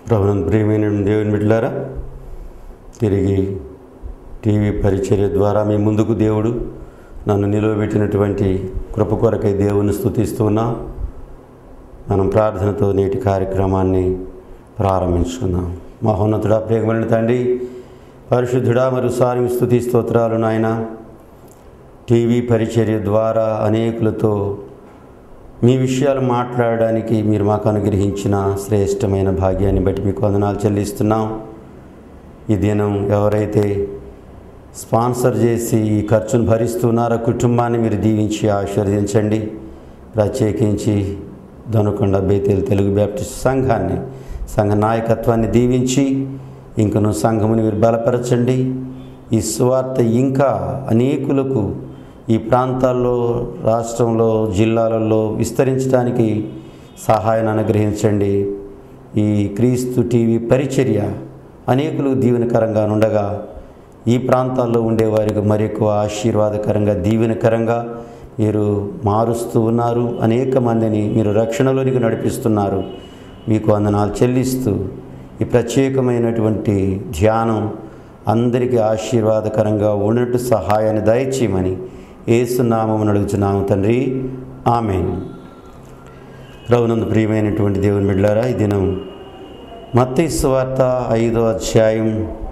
ప్రభుత్వం ప్రియమైన దేవుని బిడ్డలారా తిరిగి టీవీ పరిచర్య ద్వారా మీ ముందుకు దేవుడు నన్ను నిలువబెట్టినటువంటి కృప కొరకై దేవుని స్థుతిస్తున్నాం మనం ప్రార్థనతో నేటి కార్యక్రమాన్ని ప్రారంభించుకుందాం మహోన్నతుడా ప్రేమమైన తండ్రి పరిశుద్ధుడా మరియు సారి స్థుతి స్తోత్రాలు నాయన టీవీ పరిచర్య ద్వారా అనేకులతో మీ విషయాలు మాట్లాడడానికి మీరు మాకు అనుగ్రహించిన శ్రేష్టమైన భాగ్యాన్ని బట్టి మీకు వందనాలు చెల్లిస్తున్నాం ఈ దినం ఎవరైతే స్పాన్సర్ చేసి ఈ ఖర్చును భరిస్తున్నారో కుటుంబాన్ని మీరు దీవించి ఆశీర్వదించండి ప్రత్యేకించి దొనకొండ బేతేలు తెలుగు బ్యాప్టిస్ట్ సంఘాన్ని సంఘ నాయకత్వాన్ని దీవించి ఇంకను సంఘముని మీరు బలపరచండి ఈ సువార్త ఇంకా అనేకులకు ఈ ప్రాంతాల్లో రాష్ట్రంలో జిల్లాలలో విస్తరించడానికి సహాయాన్ని అనుగ్రహించండి ఈ క్రీస్తు టీవీ పరిచర్య అనేకులు దీవెనకరంగా ఉండగా ఈ ప్రాంతాల్లో ఉండేవారికి మరెక్కువ ఆశీర్వాదకరంగా దీవెనకరంగా మీరు మారుస్తూ ఉన్నారు అనేక మందిని మీరు రక్షణలోనికి నడిపిస్తున్నారు మీకు వందనాలు చెల్లిస్తూ ఈ ప్రత్యేకమైనటువంటి ధ్యానం అందరికీ ఆశీర్వాదకరంగా ఉన్నట్టు సహాయాన్ని దయచేయమని ఏసునామం అడుగుతున్నాము తండ్రి ఆమె ప్రభునందు ప్రియమైనటువంటి దేవుని బిడ్డారా ఈ దినం మత్తయి వార్త ఐదో అధ్యాయం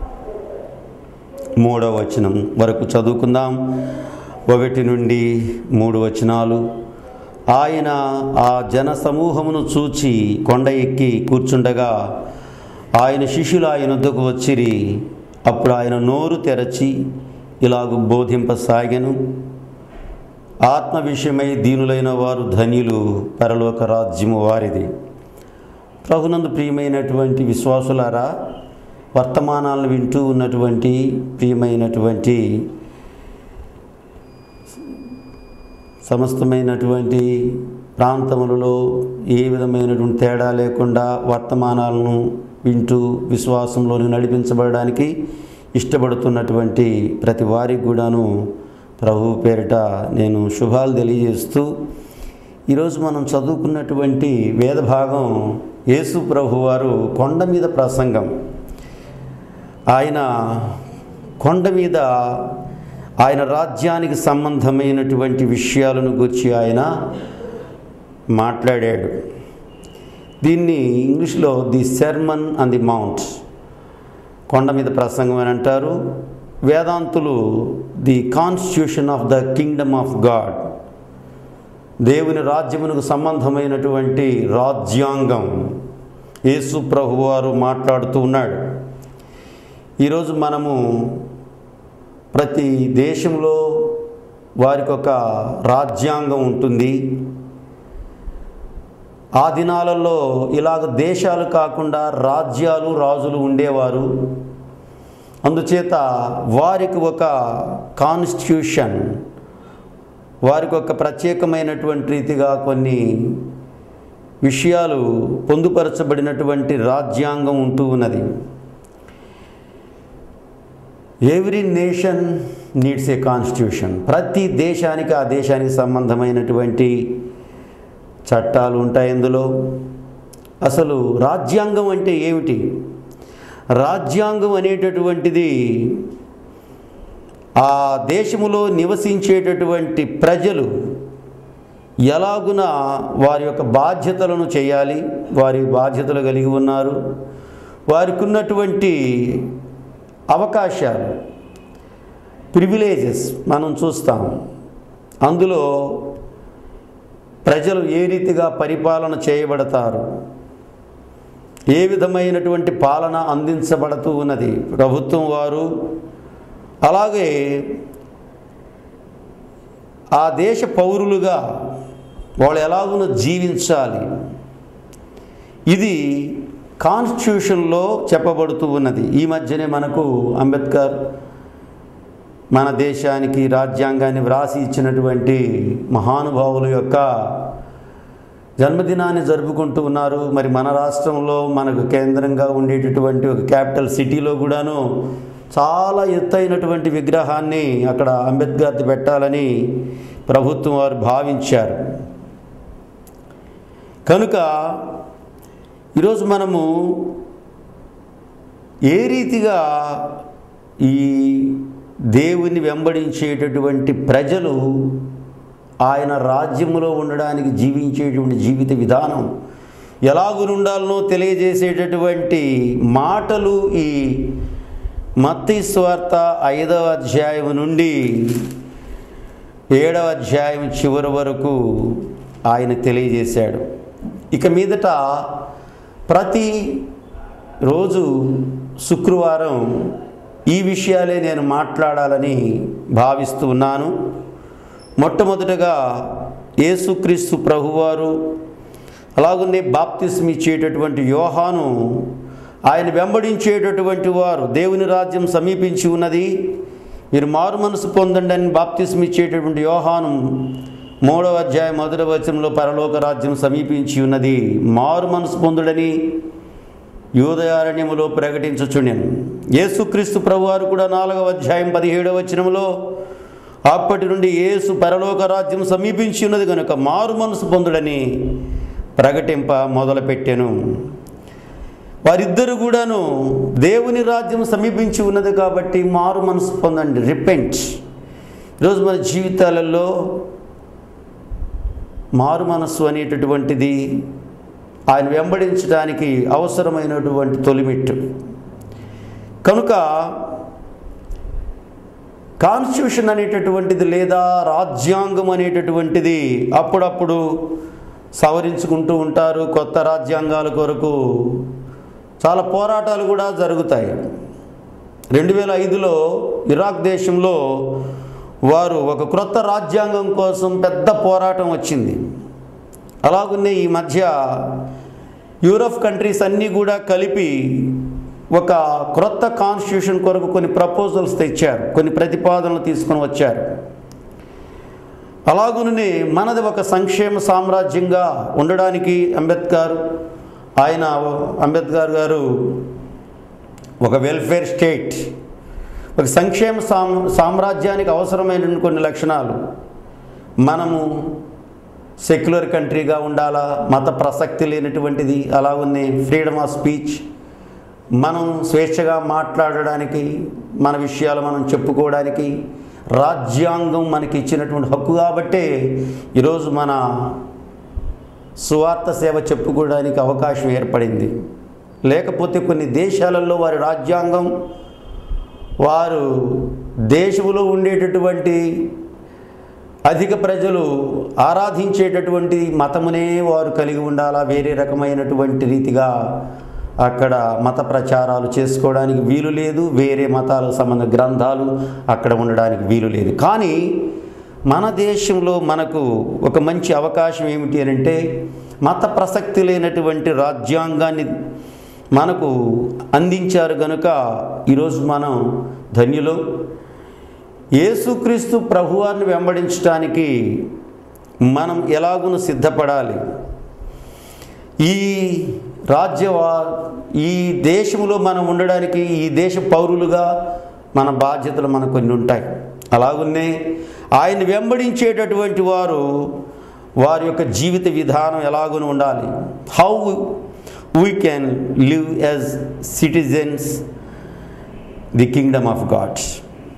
మూడవ వచనం వరకు చదువుకుందాం ఒకటి నుండి మూడు వచనాలు ఆయన ఆ జన సమూహమును చూచి కొండ ఎక్కి కూర్చుండగా ఆయన శిష్యులు ఆయన వద్దకు వచ్చిరి అప్పుడు ఆయన నోరు తెరచి ఇలాగ బోధింపసాగెను ఆత్మ విషయమై దీనులైన వారు ధన్యులు పరలోక రాజ్యము వారిది ప్రభునందు ప్రియమైనటువంటి విశ్వాసులారా వర్తమానాలను వింటూ ఉన్నటువంటి ప్రియమైనటువంటి సమస్తమైనటువంటి ప్రాంతములలో ఏ విధమైనటువంటి తేడా లేకుండా వర్తమానాలను వింటూ విశ్వాసంలోని నడిపించబడడానికి ఇష్టపడుతున్నటువంటి ప్రతి వారికి కూడాను ప్రభు పేరిట నేను శుభాలు తెలియజేస్తూ ఈరోజు మనం చదువుకున్నటువంటి వేద భాగం యేసు ప్రభు వారు కొండ మీద ప్రసంగం ఆయన కొండ మీద ఆయన రాజ్యానికి సంబంధమైనటువంటి విషయాలను గురించి ఆయన మాట్లాడాడు దీన్ని ఇంగ్లీష్లో the sermon and the mount కొండ మీద ప్రసంగం అని అంటారు వేదాంతులు the constitution of the kingdom of God దేవుని రాజ్యమునకు సంబంధమైనటువంటి రాజ్యాంగం యేసు ప్రభు వారు మాట్లాడుతూ ఉన్నాడు ఈరోజు మనము ప్రతి దేశంలో వారికి ఒక రాజ్యాంగం ఉంటుంది ఆ దినాలలో ఇలాగ దేశాలు కాకుండా రాజ్యాలు రాజులు ఉండేవారు అందుచేత వారికి ఒక కాన్స్టిట్యూషన్ వారికి ఒక ప్రత్యేకమైనటువంటి రీతిగా కొన్ని విషయాలు పొందుపరచబడినటువంటి రాజ్యాంగం ఉంటూ ఉన్నది every nation needs a constitution ప్రతి దేశానికి ఆ దేశానికి సంబంధమైనటువంటి చట్టాలు ఉంటాయి ఇందులో అసలు రాజ్యాంగం అంటే ఏమిటి రాజ్యాంగం అనేటటువంటిది ఆ దేశములో నివసించేటటువంటి ప్రజలు ఎలాగున వారి యొక్క బాధ్యతలను చేయాలి వారి బాధ్యతలు కలిగి ఉన్నారు వారికి ఉన్నటువంటి అవకాశాలు ప్రివిలేజెస్ మనం చూస్తాం అందులో ప్రజలు ఏ రీతిగా పరిపాలన చేయబడతారు ఏ విధమైనటువంటి పాలన అందించబడుతూ ఉన్నది ప్రభుత్వం వారు అలాగే ఆ దేశ పౌరులుగా వాళ్ళు ఎలాగున జీవించాలి ఇది కాన్స్టిట్యూషన్లో చెప్పబడుతూ ఉన్నది ఈ మధ్యనే మనకు అంబేద్కర్ మన దేశానికి రాజ్యాంగాన్ని వ్రాసి ఇచ్చినటువంటి మహానుభావుల యొక్క జన్మదినాన్ని జరుపుకుంటూ ఉన్నారు మరి మన రాష్ట్రంలో మనకు కేంద్రంగా ఉండేటటువంటి ఒక క్యాపిటల్ సిటీలో కూడాను చాలా ఎత్తైనటువంటి విగ్రహాన్ని అక్కడ అంబేద్కర్ది పెట్టాలని ప్రభుత్వం వారు భావించారు కనుక ఈరోజు మనము ఏ రీతిగా ఈ దేవుని వెంబడించేటటువంటి ప్రజలు ఆయన రాజ్యములో ఉండడానికి జీవించేటువంటి జీవిత విధానం ఎలాగునుండాలనో తెలియజేసేటటువంటి మాటలు ఈ మత్తయి స్వార్త ఐదవ అధ్యాయం నుండి ఏడవ అధ్యాయం చివరి వరకు ఆయన తెలియజేశాడు ఇక మీదట ప్రతి రోజు శుక్రవారం ఈ విషయాలే నేను మాట్లాడాలని భావిస్తూ ఉన్నాను మొట్టమొదటగా యేసుక్రీస్తు ప్రభువారు అలాగనే బాప్తిస్మి ఇచ్చేటటువంటి యోహాను ఆయన వెంబడించేటటువంటి వారు దేవుని రాజ్యం సమీపించి ఉన్నది మీరు మారు మనసు పొందండి అని బాప్తిస్మి ఇచ్చేటటువంటి యోహాను మూడవ అధ్యాయం మొదటి వచనంలో పరలోక రాజ్యం సమీపించి ఉన్నది మారు మనసు పొందుడని యూదయారణ్యములో ప్రకటించుచుండెను యేసుక్రీస్తు ప్రభువారు కూడా నాలుగవ అధ్యాయం పదిహేడవ వచనంలో అప్పటి నుండి యేసు పరలోక రాజ్యం సమీపించి ఉన్నది కనుక మారు మనసు పొందుడని ప్రకటింప మొదలుపెట్టెను వారిద్దరు కూడాను దేవుని రాజ్యం సమీపించి ఉన్నది కాబట్టి మారు మనసు పొందండి రిపెంట్ ఈరోజు మన జీవితాలలో మారు మనస్సు అనేటటువంటిది ఆయన వెంబడించడానికి అవసరమైనటువంటి తొలిమెట్టు కనుక కాన్స్టిట్యూషన్ అనేటటువంటిది లేదా రాజ్యాంగం అనేటటువంటిది అప్పుడప్పుడు సవరించుకుంటూ ఉంటారు కొత్త రాజ్యాంగాల కొరకు చాలా పోరాటాలు కూడా జరుగుతాయి రెండు వేల ఐదులో ఇరాక్ దేశంలో వారు ఒక క్రొత్త రాజ్యాంగం కోసం పెద్ద పోరాటం వచ్చింది అలాగనే ఈ మధ్య యూరప్ కంట్రీస్ అన్నీ కూడా కలిపి ఒక క్రొత్త కాన్స్టిట్యూషన్ కొరకు కొన్ని ప్రపోజల్స్ తెచ్చారు కొన్ని ప్రతిపాదనలు తీసుకొని వచ్చారు అలాగుననే మనది ఒక సంక్షేమ సామ్రాజ్యంగా ఉండడానికి అంబేద్కర్ ఆయన అంబేద్కర్ గారు ఒక వెల్ఫేర్ స్టేట్ ఒక సంక్షేమ సామ్ సామ్రాజ్యానికి అవసరమైన కొన్ని లక్షణాలు మనము సెక్యులర్ కంట్రీగా ఉండాలా మత ప్రసక్తి లేనటువంటిది అలా ఉంది ఫ్రీడమ్ ఆఫ్ స్పీచ్ మనం స్వేచ్ఛగా మాట్లాడడానికి మన విషయాలు మనం చెప్పుకోవడానికి రాజ్యాంగం మనకి ఇచ్చినటువంటి హక్కు కాబట్టే ఈరోజు మన సువార్త సేవ చెప్పుకోవడానికి అవకాశం ఏర్పడింది లేకపోతే కొన్ని దేశాలలో వారి రాజ్యాంగం వారు దేశంలో ఉండేటటువంటి అధిక ప్రజలు ఆరాధించేటటువంటి మతమునే వారు కలిగి ఉండాలా వేరే రకమైనటువంటి రీతిగా అక్కడ మత ప్రచారాలు చేసుకోవడానికి వీలు లేదు వేరే మతాలకు సంబంధ గ్రంథాలు అక్కడ ఉండడానికి వీలు లేదు కానీ మన దేశంలో మనకు ఒక మంచి అవకాశం ఏమిటి అని అంటే మత ప్రసక్తి లేనటువంటి రాజ్యాంగాన్ని మనకు అందించారు గనుక ఈరోజు మనం ధన్యులు యేసుక్రీస్తు ప్రభువారిని వెంబడించడానికి మనం ఎలాగును సిద్ధపడాలి ఈ రాజ్యవా ఈ దేశంలో మనం ఉండడానికి ఈ దేశ పౌరులుగా మన బాధ్యతలు మనకు కొన్ని ఉంటాయి అలాగున్నే ఆయన వెంబడించేటటువంటి వారు వారి యొక్క జీవిత విధానం ఎలాగును ఉండాలి how we can live as citizens the kingdom of God's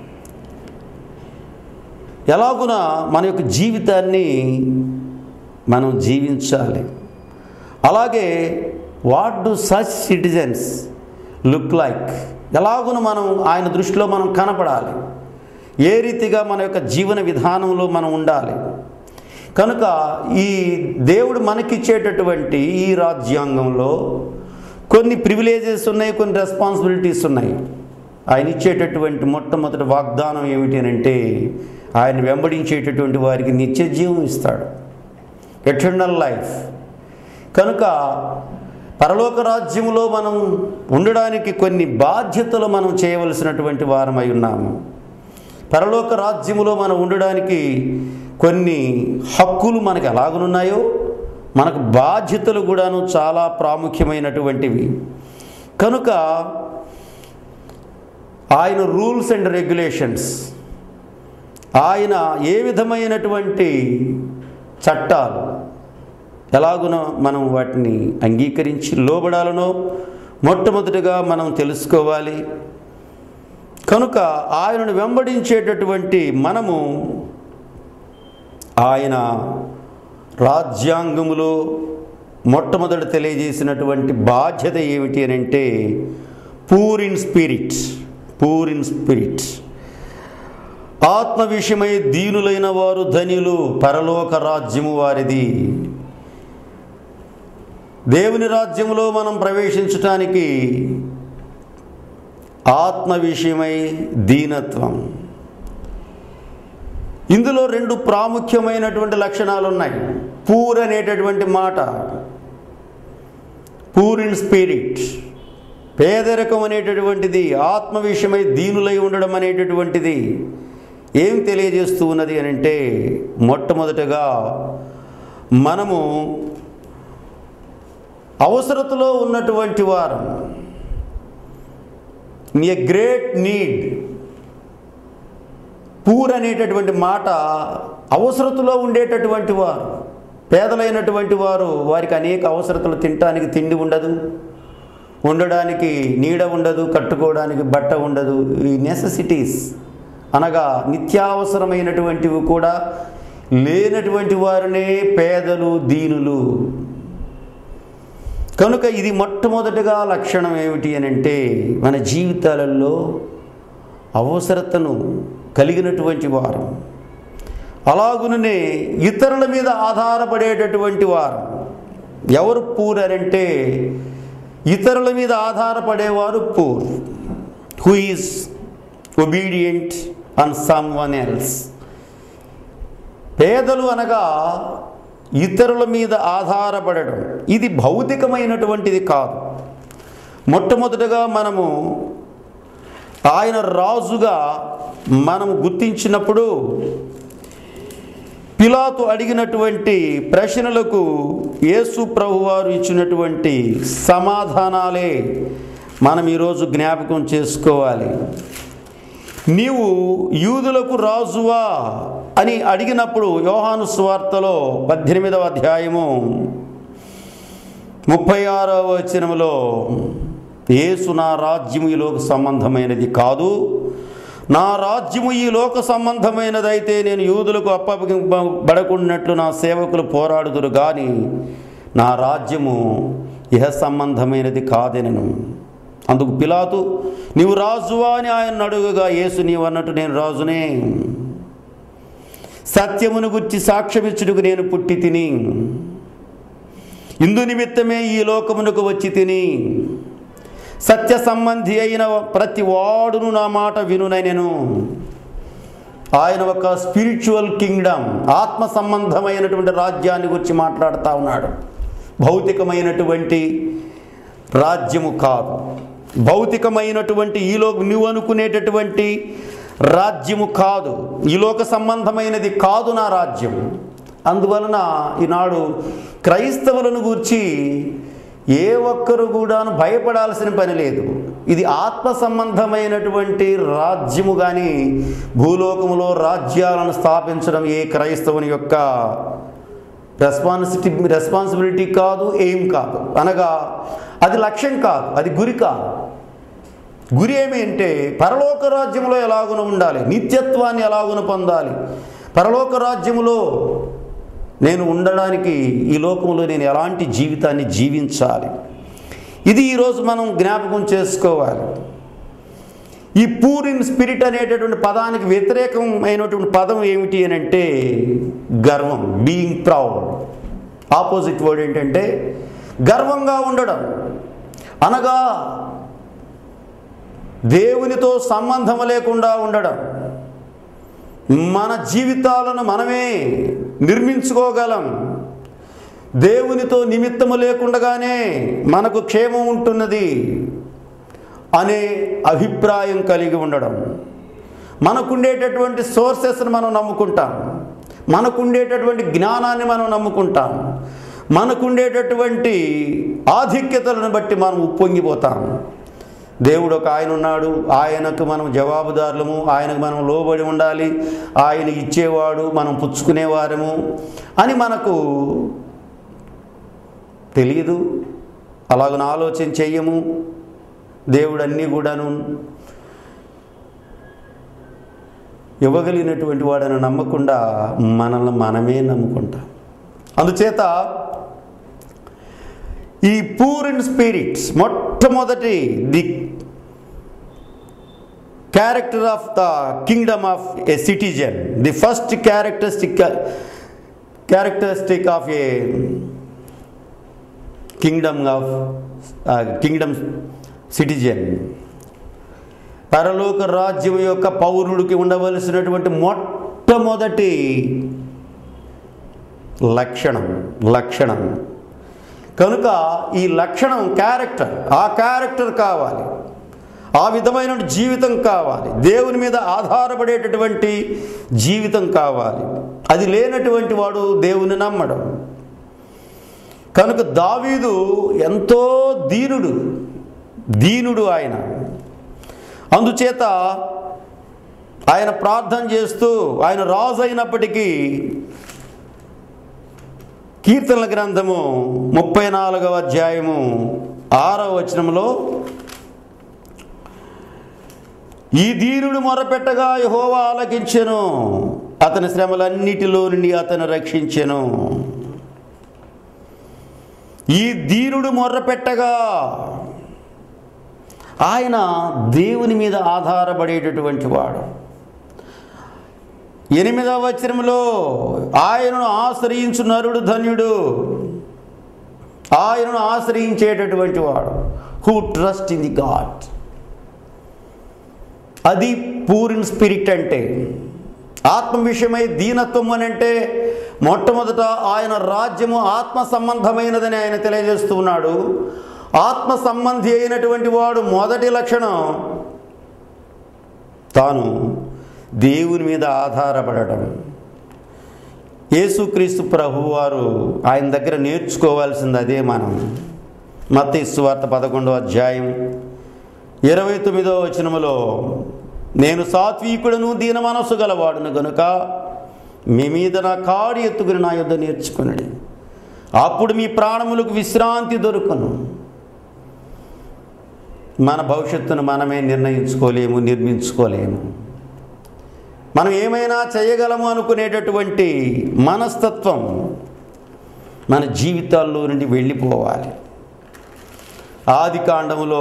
ఎలాగున మన యొక్క జీవితాన్ని మనం జీవించాలి అలాగే what do such citizens look like ఎలాగున మనం ఆయన దృష్టిలో మనం కనపడాలి ఏ రీతిగా మన యొక్క జీవన విధానంలో మనం ఉండాలి కనుక ఈ దేవుడు మనకిచ్చేటటువంటి ఈ రాజ్యాంగంలో కొన్ని ప్రివిలేజెస్ ఉన్నాయి కొన్ని రెస్పాన్సిబిలిటీస్ ఉన్నాయి ఆయన ఇచ్చేటటువంటి మొట్టమొదటి వాగ్దానం ఏమిటి అని అంటే ఆయన వెంబడించేటటువంటి వారికి నిత్య జీవం ఇస్తాడు ఎటర్నల్ లైఫ్ కనుక పరలోక రాజ్యంలో మనం ఉండడానికి కొన్ని బాధ్యతలు మనం చేయవలసినటువంటి వారమై ఉన్నాము పరలోక రాజ్యములో మనం ఉండడానికి కొన్ని హక్కులు మనకు ఎలాగనున్నాయో మనకు బాధ్యతలు కూడాను చాలా ప్రాముఖ్యమైనటువంటివి కనుక ఆయన రూల్స్ అండ్ రెగ్యులేషన్స్ ఆయన ఏ విధమైనటువంటి చట్టాలు ఎలాగునో మనం వాటిని అంగీకరించి లోబడాలనో మొట్టమొదటిగా మనం తెలుసుకోవాలి కనుక ఆయనను వెంబడించేటటువంటి మనము ఆయన రాజ్యాంగములో మొట్టమొదట తెలియజేసినటువంటి బాధ్యత ఏమిటి అని అంటే poor in spirit poor in spirit ఆత్మ విషయమై దీనులైన వారు ధనియులు పరలోక రాజ్యము వారిది దేవుని రాజ్యములో మనం ప్రవేశించటానికి ఆత్మ విషయమై దీనత్వం ఇందులో రెండు ప్రాముఖ్యమైనటువంటి లక్షణాలు ఉన్నాయి పూర్ అనేటటువంటి మాట పూర్ ఇన్ స్పిరిట్ పేదరికం అనేటటువంటిది ఆత్మ విషయమై దీనులై ఉండడం అనేటటువంటిది ఏం తెలియజేస్తూ ఉన్నది అని అంటే మొట్టమొదటగా మనము అవసరతలో ఉన్నటువంటి వారం ఏ గ్రేట్ నీడ్ పూర్ అనేటటువంటి మాట అవసరతలో ఉండేటటువంటి వారు పేదలైనటువంటి వారు వారికి అనేక అవసరతలు తినటానికి తిండి ఉండదు ఉండడానికి నీడ ఉండదు కట్టుకోవడానికి బట్ట ఉండదు ఈ నెససిటీస్ అనగా నిత్యావసరమైనటువంటివి కూడా లేనటువంటి వారినే పేదలు దీనులు కనుక ఇది మొట్టమొదటిగా లక్షణం ఏమిటి అని అంటే మన జీవితాలలో అవసరతను కలిగినటువంటి వారు అలాగుననే ఇతరుల మీద ఆధారపడేటటువంటి వారు ఎవరు పూర్ అని అంటే ఇతరుల మీద ఆధారపడేవారు poor who is obedient on someone else పేదలు అనగా ఇతరుల మీద ఆధారపడడం ఇది భౌతికమైనటువంటిది కాదు మొట్టమొదటగా మనము ఆయన రాజుగా మనము గుర్తించినప్పుడు పిలాతు అడిగినటువంటి ప్రశ్నలకు యేసు ప్రభువారు ఇచ్చినటువంటి సమాధానాలే మనం ఈరోజు జ్ఞాపకం చేసుకోవాలి నీవు యూదులకు రాజువా అని అడిగినప్పుడు యోహాను స్వార్తలో పద్దెనిమిదవ అధ్యాయము ముప్పై ఆరవ వచనములో యేసు నా రాజ్యము ఈ లోక సంబంధమైనది కాదు నా రాజ్యము ఈ లోక సంబంధమైనదైతే నేను యూదులకు అప్పగింపబడకున్నట్లు నా సేవకులు పోరాడుదురు కానీ నా రాజ్యము ఇహ సంబంధమైనది కాదెనను అందుకు పిలాతు నీవు రాజువా అని ఆయన అడుగుగా యేసు నీవు అన్నట్టు నేను రాజునే సత్యమును గుర్చి సాక్ష్యమిచ్చుటకు నేను పుట్టి తిని ఇందు నిమిత్తమే ఈ లోకమునకు వచ్చి తిని సత్య సంబంధి అయిన ప్రతి వాడును నా మాట వినునైనను ఆయన ఒక స్పిరిచువల్ కింగ్డమ్ ఆత్మ సంబంధమైనటువంటి రాజ్యాన్ని గురించి మాట్లాడుతూ ఉన్నాడు భౌతికమైనటువంటి రాజ్యము కాదు భౌతికమైనటువంటి ఈలో నువ్వు అనుకునేటటువంటి రాజ్యము కాదు ఈ లోక సంబంధమైనది కాదు నా రాజ్యం అందువలన ఈనాడు క్రైస్తవులను గూర్చి ఏ ఒక్కరు కూడాను భయపడాల్సిన పని లేదు ఇది ఆత్మ సంబంధమైనటువంటి రాజ్యము కానీ భూలోకములో రాజ్యాలను స్థాపించడం ఏ క్రైస్తవుని యొక్క రెస్పాన్సిటీ రెస్పాన్సిబిలిటీ కాదు ఏం కాదు అనగా అది లక్ష్యం కాదు అది గురి కాదు గురి ఏమి అంటే పరలోక రాజ్యంలో ఎలాగున ఉండాలి నిత్యత్వాన్ని ఎలాగున పొందాలి పరలోక రాజ్యములో నేను ఉండడానికి ఈ లోకంలో నేను ఎలాంటి జీవితాన్ని జీవించాలి ఇది ఈరోజు మనం జ్ఞాపకం చేసుకోవాలి ఈ పూర్ ఇన్ స్పిరిట్ అనేటటువంటి పదానికి వ్యతిరేకమైనటువంటి పదం ఏమిటి అని అంటే గర్వం బీయింగ్ ప్రౌడ్ ఆపోజిట్ వర్డ్ ఏంటంటే గర్వంగా ఉండడం అనగా దేవునితో సంబంధం లేకుండా ఉండడం మన జీవితాలను మనమే నిర్మించుకోగలం దేవునితో నిమిత్తము లేకుండగానే మనకు క్షేమం ఉంటున్నది అనే అభిప్రాయం కలిగి ఉండడం మనకుండేటటువంటి సోర్సెస్ని మనం నమ్ముకుంటాం మనకుండేటటువంటి జ్ఞానాన్ని మనం నమ్ముకుంటాం మనకుండేటటువంటి ఆధిక్యతలను బట్టి మనం ఉప్పొంగిపోతాం దేవుడు ఒక ఆయన ఉన్నాడు ఆయనకు మనం జవాబుదారులము ఆయనకు మనం లోబడి ఉండాలి ఆయన ఇచ్చేవాడు మనం పుచ్చుకునేవారము అని మనకు తెలియదు అలాగన ఆలోచన చెయ్యము దేవుడు అన్నీ కూడాను ఇవ్వగలిగినటువంటి వాడని నమ్మకుండా మనల్ని మనమే నమ్ముకుంటాం అందుచేత ఈ పూర్ ఇన్ స్పిరిట్స్ మొట్టమొదటి the character of the kingdom of a citizen the first characteristic characteristic of a kingdom of kingdom citizen పరలోక రాజ్యం యొక్క పౌరుడికి ఉండవలసినటువంటి మొట్టమొదటి లక్షణం లక్షణం కనుక ఈ లక్షణం క్యారెక్టర్ ఆ క్యారెక్టర్ కావాలి ఆ విధమైన జీవితం కావాలి దేవుని మీద ఆధారపడేటటువంటి జీవితం కావాలి అది లేనటువంటి వాడు దేవుని నమ్మడం కనుక దావీదు ఎంతో దీనుడు దీనుడు ఆయన అందుచేత ఆయన ప్రార్థన చేస్తూ ఆయన రాజు అయినప్పటికీ కీర్తనల గ్రంథము ముప్పై నాలుగవ అధ్యాయము ఆరవ వచనంలో ఈ దీనుడు మొరపెట్టగా యహోవా ఆలకించెను అతని శ్రమలన్నిటిలో నుండి అతను రక్షించెను ఈ దీనుడు మొర్రపెట్టగా ఆయన దేవుని మీద ఆధారపడేటటువంటి వాడు ఎనిమిదవ వచనంలో ఆయనను ఆశ్రయించు నరుడు ధన్యుడు ఆయనను ఆశ్రయించేటటువంటి వాడు who trust in the God అది పూరిన్ స్పిరిట్ అంటే ఆత్మ విషయమై దీనత్వం అని అంటే మొట్టమొదట ఆయన రాజ్యము ఆత్మ సంబంధమైనదని ఆయన తెలియజేస్తూ ఉన్నాడు ఆత్మ సంబంధి అయినటువంటి వాడు మొదటి లక్షణం తాను దేవుని మీద ఆధారపడటం యేసుక్రీస్తు ప్రభువారు ఆయన దగ్గర నేర్చుకోవాల్సింది అదే మనం మత్తయి సువార్త పదకొండవ అధ్యాయం ఇరవై తొమ్మిదవ వచనములో నేను సాత్వికుడును దీన మనస్సు గలవాడును గనుక మీ మీద నా కాడి ఎత్తుకుని నా యుద్ధ నేర్చుకునడి అప్పుడు మీ ప్రాణములకు విశ్రాంతి దొరుకును మన భవిష్యత్తును మనమే నిర్ణయించుకోలేము నిర్మించుకోలేము మనం ఏమైనా చేయగలము అనుకునేటటువంటి మనస్తత్వం మన జీవితాల్లో నుండి వెళ్ళిపోవాలి ఆది కాండములో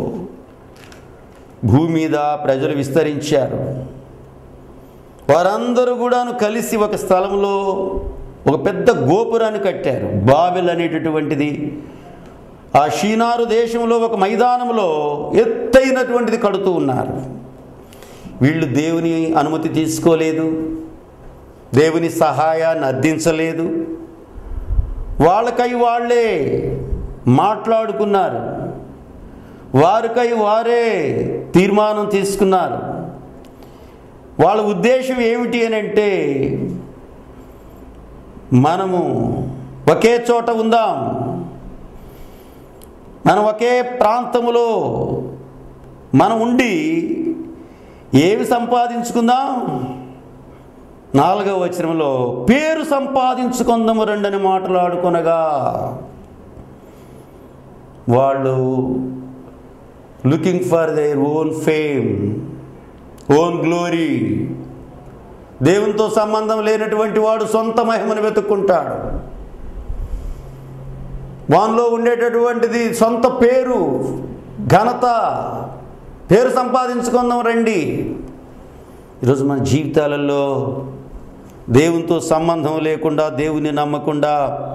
భూమి మీద ప్రజలు విస్తరించారు వారందరూ కూడాను కలిసి ఒక స్థలంలో ఒక పెద్ద గోపురాన్ని కట్టారు బాబెల్ అనేటటువంటిది ఆ షీనారు దేశంలో ఒక మైదానంలో ఎత్తైనటువంటిది కడుతూ ఉన్నారు వీళ్ళు దేవుని అనుమతి తీసుకోలేదు దేవుని సహాయాన్ని అర్థించలేదు వాళ్ళకై వాళ్ళే మాట్లాడుకున్నారు వారికై వారే తీర్మానం తీసుకున్నారు వాళ్ళ ఉద్దేశం ఏమిటి అని అంటే మనము ఒకే చోట ఉందాం మనం ఒకే ప్రాంతములో మనం ఉండి ఏమి సంపాదించుకుందాం నాలుగవ వచనంలో పేరు సంపాదించుకుందాము రండని మాట్లాడుకొనగా వాళ్ళు looking for their own fame own glory దేవునితో సంబంధం లేనటువంటి వాడు సొంత మహిమను వెతుక్కుంటాడు వానిలో ఉండేటటువంటిది సొంత పేరు ఘనత పేరు సంపాదించుకుందాం రండి ఈరోజు మన జీవితాలలో దేవునితో సంబంధం లేకుండా దేవుని నమ్మకుండా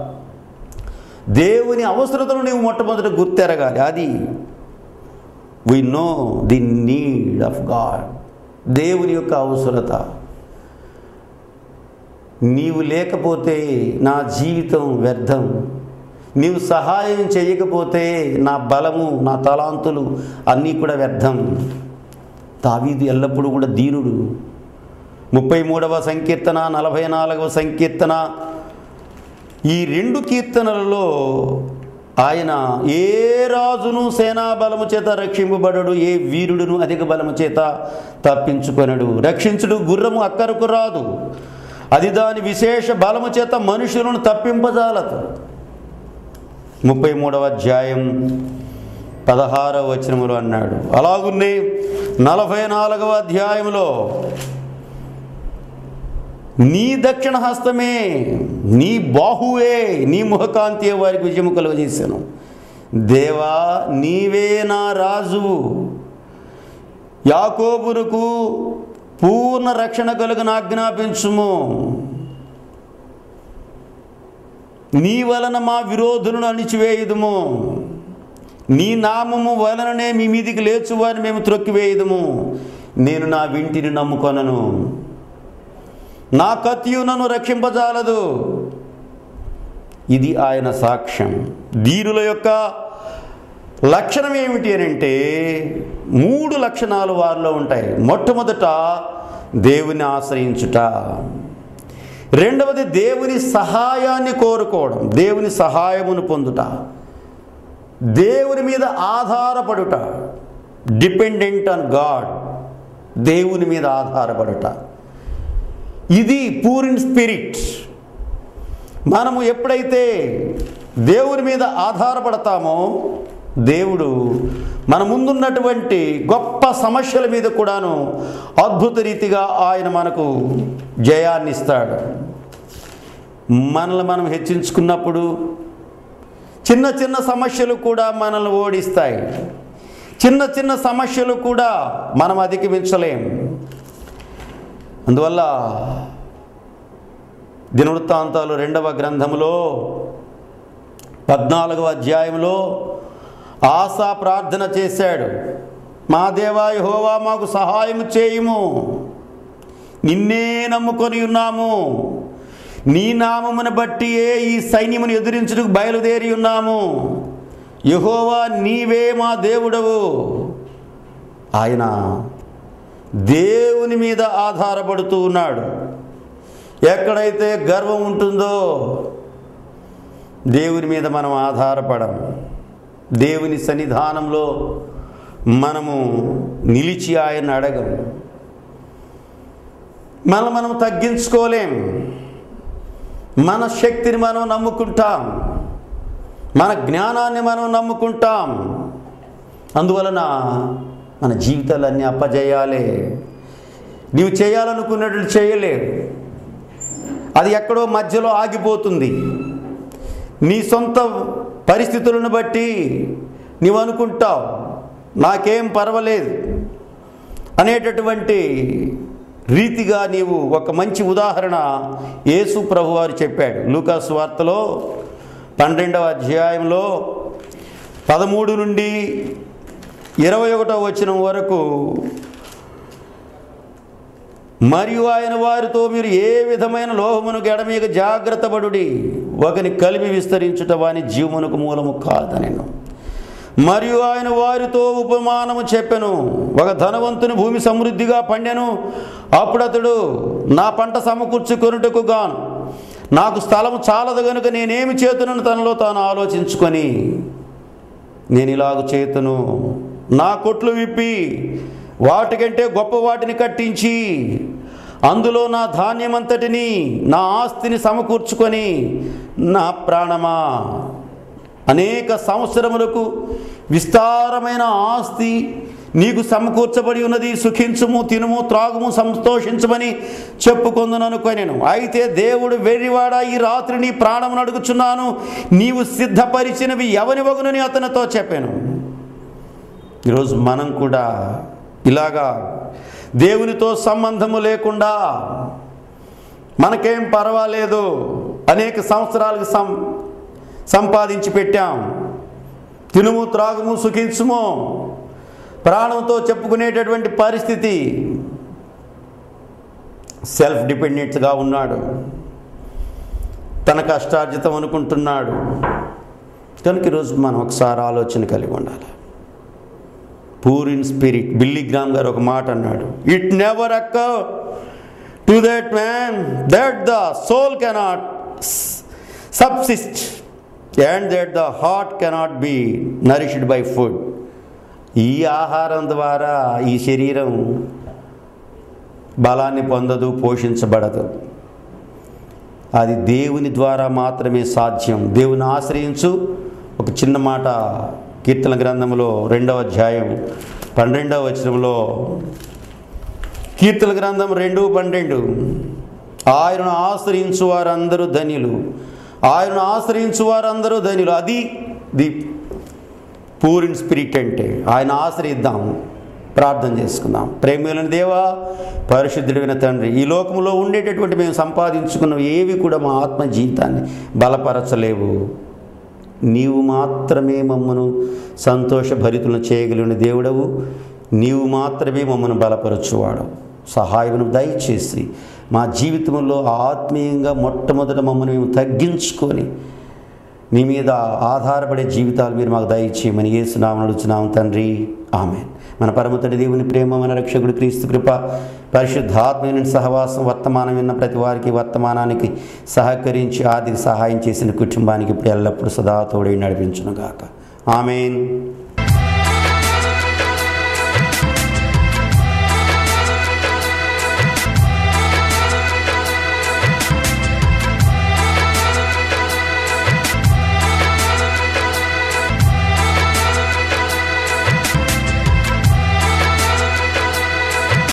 దేవుని అవసరతను నీవు మొట్టమొదట గుర్తెరగాలి అది we know the need of God దేవుని యొక్క అవసరత నీవు లేకపోతే నా జీవితం వ్యర్థం నీవు సహాయం చేయకపోతే నా బలము నా తలాంతులు అన్నీ కూడా వ్యర్థం తావీదు ఎల్లప్పుడూ కూడా దీనుడు ముప్పై మూడవ సంకీర్తన నలభై నాలుగవ సంకీర్తన ఈ రెండు కీర్తనలలో ఆయన ఏ రాజును సేనా బలము చేత రక్షింపబడడు ఏ వీరుడును అధిక బలము చేత తప్పించుకొనడు రక్షించుడు గుర్రము అక్కరకు రాదు అది దాని విశేష బలము చేత మనుషులను తప్పింపజాలదు ముప్పై మూడవ అధ్యాయం పదహారవ వచనములు అన్నాడు అలాగున్నే నలభై నాలుగవ అధ్యాయంలో నీ దక్షిణ హస్తమే నీ బాహువే నీ ముఖకాంతి వారికి విజయము కలుగజేశాను దేవా నీవే నా రాజువు యాకోబునకు పూర్ణ రక్షణ కలుగును ఆజ్ఞాపించుము నీ వలన మా విరోధులను అణిచివేయుదుము నీ నామము వలననే మీ మీదికి లేచువారిని మేము త్రొక్కివేయుదుము నేను నా వింటిని నమ్ముకొనను నా కత్తియు నన్ను రక్షింపజాలదు ఇది ఆయన సాక్ష్యం దీనుల యొక్క లక్షణం ఏమిటి అని అంటే మూడు లక్షణాలు వారిలో ఉంటాయి మొట్టమొదట దేవుని ఆశ్రయించుట రెండవది దేవుని సహాయాన్ని కోరుకోవడం దేవుని సహాయమును పొందుట దేవుని మీద ఆధారపడుట డిపెండెంట్ ఆన్ గాడ్ దేవుని మీద ఆధారపడుట ఇది పూర్ ఇన్ స్పిరిట్ మనము ఎప్పుడైతే దేవుని మీద ఆధారపడతామో దేవుడు మన ముందున్నటువంటి గొప్ప సమస్యల మీద కూడాను అద్భుత రీతిగా ఆయన మనకు జయాన్ని ఇస్తాడు మనల్ని మనం హెచ్చించుకున్నప్పుడు చిన్న చిన్న సమస్యలు కూడా మనల్ని ఓడిస్తాయి చిన్న చిన్న సమస్యలు కూడా మనం అధిగమించలేం అందువల్ల దినవృత్తాంతాలు రెండవ గ్రంథములో పద్నాలుగవ అధ్యాయంలో ఆశా ప్రార్థన చేశాడు మా దేవా యెహోవా మాకు సహాయం చేయుము నిన్నే నమ్ముకొని ఉన్నాము నీ నామమును బట్టియే ఈ సైన్యమును ఎదిరించుటకు బయలుదేరి ఉన్నాము యెహోవా నీవే మా దేవుడవు ఆయన దేవుని మీద ఆధారపడుతూ ఉన్నాడు ఎక్కడైతే గర్వం ఉంటుందో దేవుని మీద మనం ఆధారపడం దేవుని సన్నిధానంలో మనము నిలిచి ఆయన అడగం మనం మనం తగ్గించుకోలేం మన శక్తిని మనం నమ్ముకుంటాం మన జ్ఞానాన్ని మనం నమ్ముకుంటాం అందువలన మన జీవితాలన్నీ అప్పజేయాలి నీవు చేయాలనుకున్నట్లు చేయలేవు అది ఎక్కడో మధ్యలో ఆగిపోతుంది నీ సొంత పరిస్థితులను బట్టి నీవు అనుకుంటావు నాకేం పర్వాలేదు అనేటటువంటి రీతిగా నీవు ఒక మంచి ఉదాహరణ యేసు ప్రభువారు చెప్పాడు లూకాసు వార్తలో పన్నెండవ అధ్యాయంలో పదమూడు నుండి ఇరవై ఒకటో వచనం వరకు మరియు ఆయన వారితో మీరు ఏ విధమైన లోహమును గెడమీక జాగ్రత్త పడుడి ఒకని కలిమి విస్తరించుట వాని జీవమునకు మూలము కాదనెను మరియు ఆయన వారితో ఉపమానము చెప్పెను ఒక ధనవంతుని భూమి సమృద్ధిగా పండెను అప్పుడు అతడు నా పంట సమకూర్చుకొనుటకు గాను నాకు స్థలము చాలదు గనుక నేనేమి చేతునని తనలో తాను ఆలోచించుకొని నేను ఇలాగ చేతును నా కొట్లు విప్పి వాటికంటే గొప్ప వాటిని కట్టించి అందులో నా ధాన్యమంతటిని నా ఆస్తిని సమకూర్చుకొని నా ప్రాణమా అనేక సంవత్సరములకు విస్తారమైన ఆస్తి నీకు సమకూర్చబడి ఉన్నది సుఖించుము తినుము త్రాగుము సంతోషించమని చెప్పుకుందుననుకొనెను అయితే దేవుడు వెర్రివాడ ఈ రాత్రి నీ ప్రాణమును అడుగుచున్నాను నీవు సిద్ధపరిచినవి ఎవని వగునని అతనితో చెప్పాను ఈరోజు మనం కూడా ఇలాగా దేవునితో సంబంధము లేకుండా మనకేం పర్వాలేదు అనేక సంవత్సరాలకు సం సంపాదించి పెట్టాం తినుము త్రాగుము సుఖించుము ప్రాణంతో చెప్పుకునేటటువంటి పరిస్థితి సెల్ఫ్ డిపెండెంట్గా ఉన్నాడు తన కష్టార్జితం అనుకుంటున్నాడు కనుక ఈరోజు మనం ఒకసారి ఆలోచన కలిగి ఉండాలి poor in spirit Billy Graham garu ఒక మాట అన్నాడు it never occur to that man that the soul cannot subsist and that the heart cannot be nourished by food ఈ ఆహారం ద్వారా ఈ శరీరం బలాన్ని పొందదు పోషించబడదు అది దేవుని ద్వారా మాత్రమే సాధ్యం దేవుని ఆశ్రయించు ఒక చిన్న మాట కీర్తన గ్రంథంలో రెండవ అధ్యాయం పన్నెండవ వచనంలో కీర్తన గ్రంథం రెండు పన్నెండు ఆయనను ఆశ్రయించు వారందరూ ధన్యులు ఆయనను ఆశ్రయించు వారందరూ ధన్యులు అది ది పూర్ ఇన్ స్పిరిట్ అంటే ఆయన ఆశ్రయిద్దాం ప్రార్థన చేసుకుందాం ప్రేమలైన దేవా పరిశుద్ధుడైన తండ్రి ఈ లోకంలో ఉండేటటువంటి మేము సంపాదించుకున్న ఏవి కూడా మా ఆత్మ జీవితాన్ని బలపరచలేవు నీవు మాత్రమే మమ్మను సంతోషభరితులను చేయగలిగిన దేవుడవు నీవు మాత్రమే మమ్మను బలపరచువాడు సహాయమును దయచేసి మా జీవితంలో ఆత్మీయంగా మొట్టమొదట మమ్మల్ని మేము తగ్గించుకొని నీ మీద ఆధారపడే జీవితాలు మీరు మాకు దయచేయమని ఏసునామని అడుగుతున్నాం తండ్రి ఆమె మన పరమతడి దేవుని ప్రేమ మన రక్షకుడు క్రీస్తు కృప పరిశుద్ధాత్మైన సహవాసం వర్తమానం విన్న ప్రతి వారికి వర్తమానానికి సహకరించి ఆర్థిక సహాయం చేసిన కుటుంబానికి ఇప్పుడు ఎల్లప్పుడూ సదా తోడై నడిపించునుగాక ఆమెన్